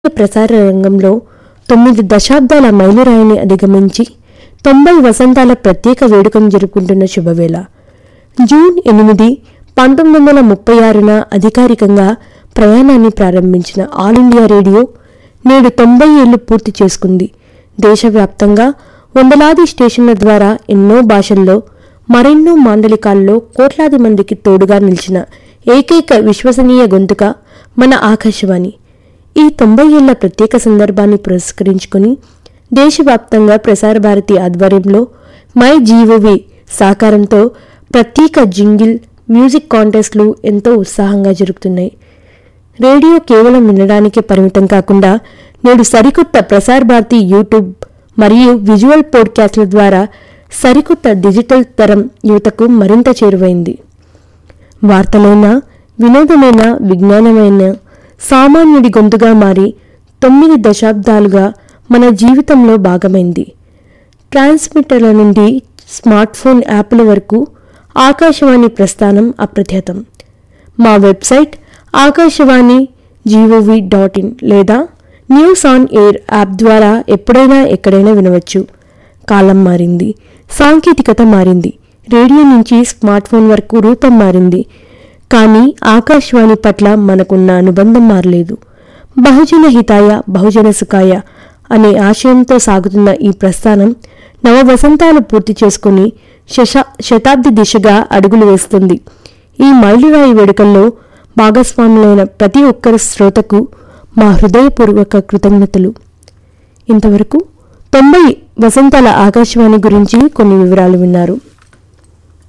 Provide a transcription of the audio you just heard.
ప్రసార రంగంలో తొమ్మిది దశాబ్దాల మైలురాయిని అధిగమించి తొంభై వసంతాల ప్రత్యేక వేడుకను జరుపుకుంటున్న శుభవేళ జూన్ ఎనిమిది పంతొమ్మిది వందల ముప్పై ఆరున అధికారికంగా ప్రయాణాన్ని ప్రారంభించిన ఆల్ ఇండియా రేడియో నేడు తొంభై ఏళ్లు పూర్తి చేసుకుంది దేశవ్యాప్తంగా వందలాది స్టేషన్ల ద్వారా ఎన్నో భాషల్లో మరెన్నో మాండలికాల్లో కోట్లాది మందికి తోడుగా నిలిచిన ఏకైక విశ్వసనీయ గొంతుక మన ఆకాశవాణి ఈ తొంభై ఏళ్ల ప్రత్యేక సందర్భాన్ని పురస్కరించుకుని దేశవ్యాప్తంగా ప్రసార భారతి ఆధ్వర్యంలో మై జీఓవి సహకారంతో ప్రత్యేక జింగిల్ మ్యూజిక్ కాంటెస్ట్లు ఎంతో ఉత్సాహంగా జరుగుతున్నాయి రేడియో కేవలం వినడానికే పరిమితం కాకుండా నేడు సరికొత్త ప్రసార్ భారతి యూట్యూబ్ మరియు విజువల్ పోడ్కాస్ట్ల ద్వారా సరికొత్త డిజిటల్ తరం యువతకు మరింత చేరువైంది వార్తలైన వినోదమైన విజ్ఞానమైన సామాన్యుడి గొంతుగా మారి తొమ్మిది దశాబ్దాలుగా మన జీవితంలో భాగమైంది ట్రాన్స్మిటర్ల నుండి స్మార్ట్ ఫోన్ యాప్ల వరకు ఆకాశవాణి ప్రస్థానం అప్రఖ్యాతం మా website Akashvani GOV dot in లేదా న్యూస్ ఆన్ ఎయిర్ యాప్ ద్వారా ఎప్పుడైనా ఎక్కడైనా వినవచ్చు కాలం మారింది సాంకేతికత మారింది రేడియో నుంచి స్మార్ట్ ఫోన్ వరకు రూపం మారింది కానీ ఆకాశవాణి పట్ల మనకున్న అనుబంధం మారలేదు బహుజన హితాయ బహుజన సుఖాయ అనే ఆశయంతో సాగుతున్న ఈ ప్రస్థానం నవ వసంతాలు పూర్తి చేసుకుని శశ శతాబ్ది దిశగా అడుగులు వేస్తుంది ఈ మైలురాయి వేడుకల్లో భాగస్వాములైన ప్రతి ఒక్కరి శ్రోతకు మా హృదయపూర్వక కృతజ్ఞతలు ఇంతవరకు తొంభై వసంతాల ఆకాశవాణి గురించి కొన్ని వివరాలు విన్నారు